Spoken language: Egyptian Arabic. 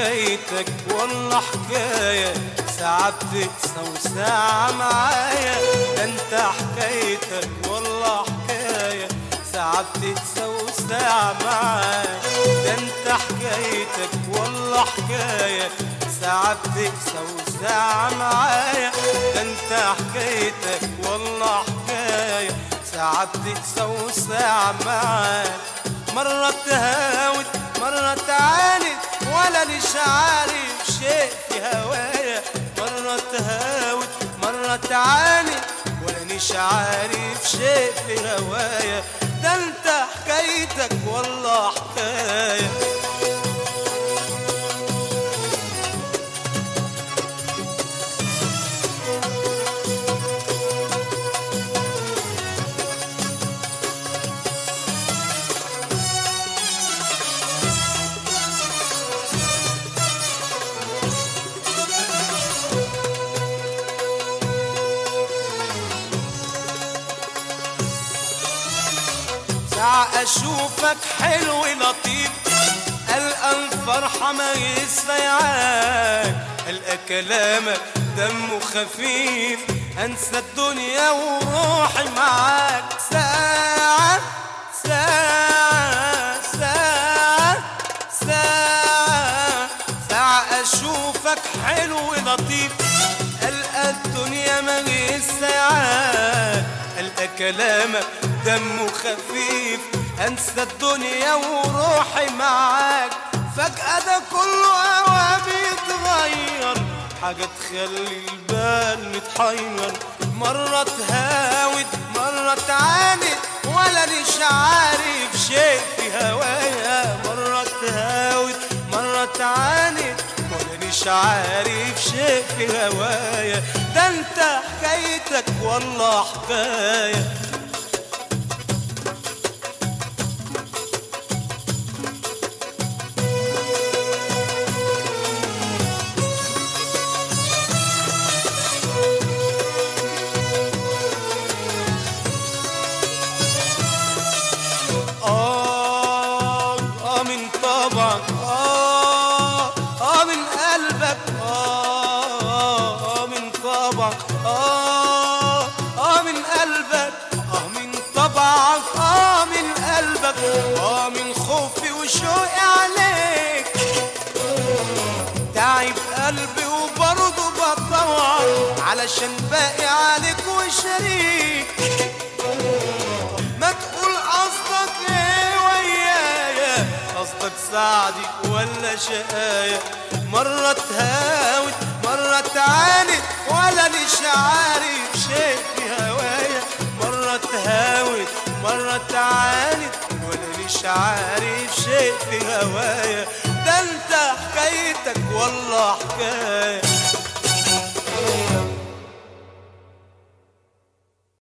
حكايتك والله حكاية ساعة بتقسى وساعة معايا ده انت حكايتك والله حكاية ساعة بتقسى وساعة معايا ده انت حكايتك والله حكاية ساعة بتقسى وساعة معايا ده انت حكايتك والله حكاية ساعة بتقسى وساعة معايا مرة تهاوت مرة تعاند ولا ليش عارف شيء في هوايا مرة تهاوت مرة تعاند ولا ليش عارف شيء في هوايا ده انت حكايتك والله حكايه ساعة أشوفك حلو لطيف ألقى الفرحة ما يسريعاك ألقى كلامك دمه خفيف أنسى الدنيا وروحي معاك ساعة ساعة ساعة ساعة ساعة أشوفك حلو لطيف ألقى الدنيا ما يسريعاك ألقى كلامك دمه خفيف انسى الدنيا وروحي معاك فجأة ده كله هوا بيتغير حاجة تخلي البال متحير مرة تهاود مرة تعاند ولا ليش عارف شيء في هوايا مرة تهاود مرة تعاند ولا ليش عارف شيء في هوايا ده انت حكايتك والله حكايه آه آه من طبعك آه آه من قلبك آه آه من طبعك آه آه من قلبك آه من طبعك آه من قلبك آه من خوفي وشوقي عليك تعب قلبي وبرضه بطوعك علشان باقي عليك وشريك ما تقول قصدك ايه ويايا قصدك سعدي ولا شقايا مرة تهاوت مرة تعاند ولا ليش عارف شيء في هوايا مرة تهاوت مرة تعاند ولا ليش عارف شيء في هوايا ده انت حكايتك والله حكايه